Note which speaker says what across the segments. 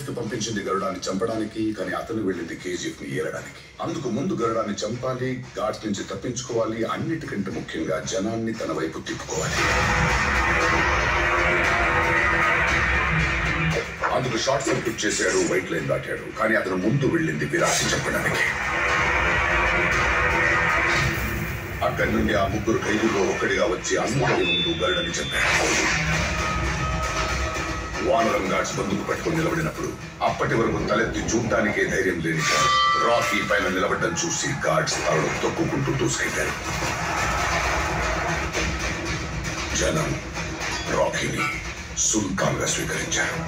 Speaker 1: KGF కి పంపించింది గరుడాన్ని చంపడానికి కానీ అతను వెళ్ళింది కేజీఎఫ్ ని ఏలడానికి అందుకు ముందు గరుడాన్ని చంపాలి గాడ్స్ నుంచి తప్పించుకోవాలి అన్నిటికంటే ముఖ్యంగా జనాన్ని తన వైపు తిప్పుకోవాలి అందుకు షార్ట్ సర్క్యూట్ చేశాడు వైట్ లైన్ దాటాడు కానీ అతను ముందు వెళ్ళింది విరాట్ చెప్పడానికి అక్కడి నుండి ఆ ముగ్గురు ఖైదీలో ఒక్కడిగా వచ్చి అందరి ముందు గరుడని చెప్పాడు వానరం గాడ్స్ బందుకు పట్టుకొని నిలబడినప్పుడు అప్పటి వరకు తలెత్తి చూడ్డానికే ధైర్యం లేని రాకీ పైన నిలబడ్డం చూసి గాడ్స్ తలలో తొక్కుకుంటూ దూసుకెళ్లారు జనం రాకీని సుల్తాన్ గా స్వీకరించారు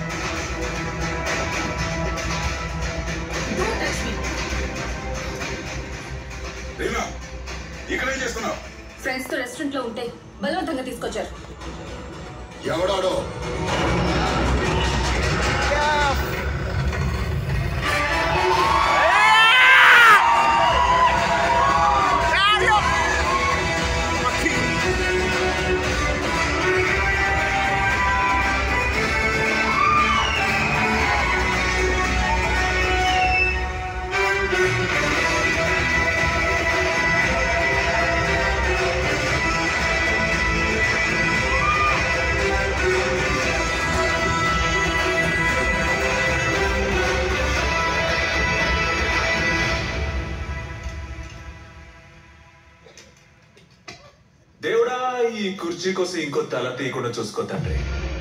Speaker 1: రీనా ఇక్కడేం చేస్తున్నావు
Speaker 2: ఫ్రెండ్స్ తో రెస్టారెంట్ లో ఉంటే బలవంతంగా తీసుకొచ్చారు
Speaker 1: ఎవడాడో
Speaker 3: దేవుడా ఈ కుర్చీ కోసం ఇంకో తల తీయకుండా చూసుకో తండ్రి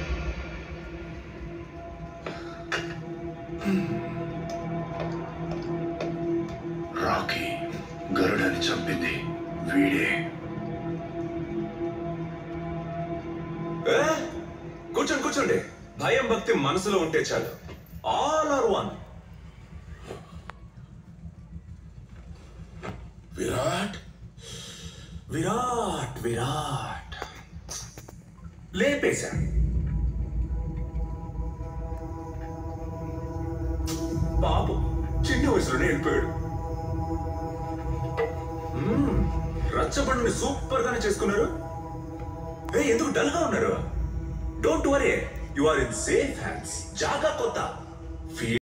Speaker 1: రాకీ గరుడని చంపింది వీడే
Speaker 3: ఏ? కూర్చోండి కూర్చోండి భయం భక్తి మనసులో ఉంటే చాలు all are one
Speaker 1: Virat
Speaker 3: Virat Virat లేపేశా బాబు చిన్న వయసులోనే వెళ్ళిపోయాడు మ్మ్, రచ్చబండిని సూపర్ గానే చేసుకున్నారు ఏ ఎందుకు డల్ గా ఉన్నారు don't worry you are in safe hands జాగా కొత్త